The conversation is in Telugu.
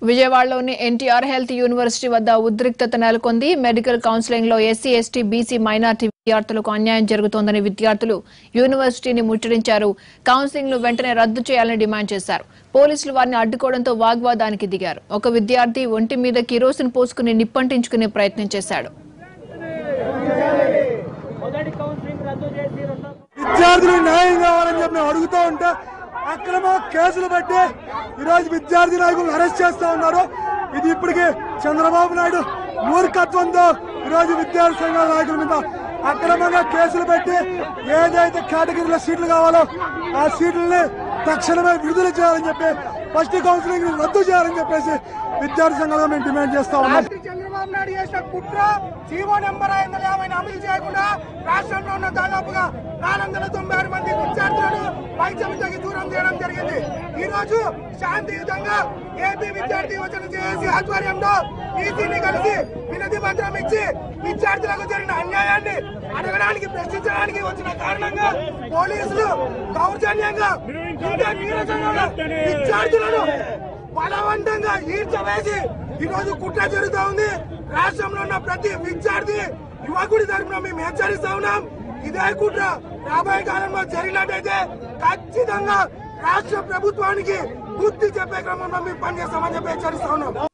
విజయవాడలోని ఎన్టీఆర్ హెల్త్ యూనివర్సిటీ వద్ద ఉద్రిక్తత నెలకొంది మెడికల్ కౌన్సిలింగ్ లో ఎస్సీ ఎస్టీ బీసీ మైనార్టీ విద్యార్థులకు అన్యాయం జరుగుతోందని విద్యార్థులు యూనివర్సిటీని ముట్టడించారు కౌన్సిలింగ్ ను వెంటనే రద్దు చేయాలని డిమాండ్ చేశారు పోలీసులు వారిని అడ్డుకోవడంతో వాగ్వాదానికి దిగారు ఒక విద్యార్థి ఒంటి మీద కిరోసిన్ పోసుకుని నిప్పంటించుకునే ప్రయత్నం చేశాడు విద్యార్థులు న్యాయం కావాలని చెప్పి మేము అడుగుతూ ఉంటే అక్రమ కేసులు బట్టి ఈరోజు విద్యార్థి నాయకులను అరెస్ట్ చేస్తా ఉన్నారు ఇది ఇప్పటికి చంద్రబాబు నాయుడు మూర్ఖత్వంతో ఈరోజు విద్యార్థి సంఘాల నాయకుల మీద అక్రమంగా కేసులు పెట్టి ఏదైతే కేటగిరీలో సీట్లు కావాలో ఆ సీట్లని తక్షణమే విడుదల చేయాలని చెప్పి ఫస్ట్ కౌన్సిలింగ్ రద్దు చేయాలని చెప్పేసి విద్యార్థి సంఘాలుగా మేము డిమాండ్ చేస్తా ఉన్నాం రాత్రి చంద్రబాబు నాయుడు చేసిన కుట్ర జీవో నెంబర్ ఐదు వందల యాభై అమలు చేయకుండా రాష్ట్రంలో ఉన్న దాదాపుగా నాలుగు వందల తొంభై ఆరు మంది విద్యార్థులను వైద్యవిద్యకి దూరం చేయడం జరిగింది ఈ రోజు శాంతియుతంగా ఏపీ విద్యార్థి యువజన చేసి ఆధ్వర్యంలో ఈసీని కలిసి వినతి పత్రం ఇచ్చి విద్యార్థులకు జరిగిన అన్యాయాన్ని అడగడానికి ప్రశ్నించడానికి వచ్చిన కారణంగా పోలీసులు దౌర్జన్యంగా ఇంకా నీరసంగా విద్యార్థులను బలవంతంగా ఈడ్చవేసి ఈ రోజు కుట్ర జరుగుతా ఉంది రాష్ట్రంలో ఉన్న ప్రతి విద్యార్థి యువకుడి తరఫున మేము హెచ్చరిస్తా ఉన్నాం ఇదే కుట్ర రాబోయే కాలంలో జరిగినట్టయితే ఖచ్చితంగా రాష్ట్ర ప్రభుత్వానికి బుద్ధి చెప్పే క్రమంలో మేము పనిచేస్తామని చెప్పి హెచ్చరిస్తా ఉన్నాం